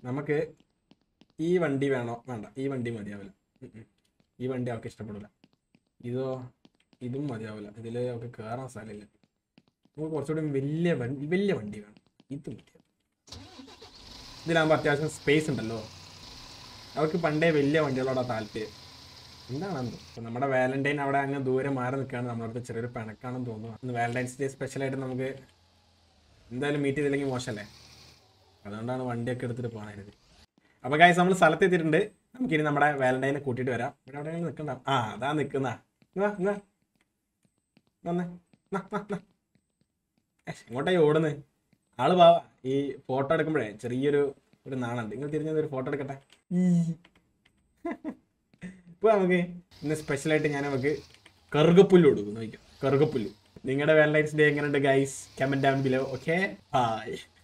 നമുക്ക് ഈ വണ്ടി വേണോ വേണ്ട ഈ വണ്ടി മതിയാവില്ല ഉം ഉം. ഈ വണ്ടി അവൾക്ക് ഇഷ്ടപ്പെടില്ല ഇതോ ഇതും മതിയാവില്ല ഇതിൽ അവൾക്ക് കയറാൻ സ്ഥലമില്ല നമുക്ക് കുറച്ചുകൂടി വലിയ വണ്ടി വലിയ വണ്ടി വേണം ഇത് മതി ഇതിലാകുമ്പോൾ അത്യാവശ്യം സ്പേസ് ഉണ്ടല്ലോ അവർക്ക് പണ്ടേ വലിയ വണ്ടികളോടാ താല്പര്യം എന്താണെന്തോ ഇപ്പൊ നമ്മുടെ വാലന്റൈൻ അവിടെ അങ്ങ് ദൂരെ മാറി നിൽക്കുകയാണ് നമ്മുടെ അടുത്ത് ചെറിയൊരു പിണക്കാണെന്ന് തോന്നുന്നു ഇന്ന് വാലന്റൈൻസ് ഡേ സ്പെഷ്യലായിട്ട് നമുക്ക് എന്തായാലും മീറ്റ് ചെയ്തില്ലെങ്കിൽ മോശമല്ലേ അതുകൊണ്ടാണ് വണ്ടിയൊക്കെ എടുത്തിട്ട് പോകാനായത് അപ്പോൾ കാര്യം നമ്മൾ സ്ഥലത്ത് എത്തിയിട്ടുണ്ട് നമുക്കിനി നമ്മുടെ വാലന്റൈനെ കൂട്ടിയിട്ട് വരാം ഇവിടെ എവിടെയെങ്കിലും നിൽക്കണ്ട ആ അതാ നിൽക്കുന്ന ഇങ്ങാ ഇങ്ങാ വന്നേ നാ, നാ, നാ. ഏ, എങ്ങോട്ടായി ഓടുന്നത് ആള് പാവാ ഈ ഫോട്ടോ എടുക്കുമ്പോഴേ ചെറിയൊരു ഒരു നാണുണ്ട് നിങ്ങൾ തിരിഞ്ഞത് ഒരു ഫോട്ടോ എടുക്കട്ടെ ഇപ്പോൾ നമുക്ക് ഇന്ന് സ്പെഷ്യലായിട്ട് ഞാൻ നമുക്ക് കറുകപ്പുല്ല് കൊടുക്കും നോക്കാം കറുകപ്പുല്ല് നിങ്ങളുടെ വാലന്റൈൻസ് ഡേ എങ്ങനെയുണ്ട് guys comment down below okay by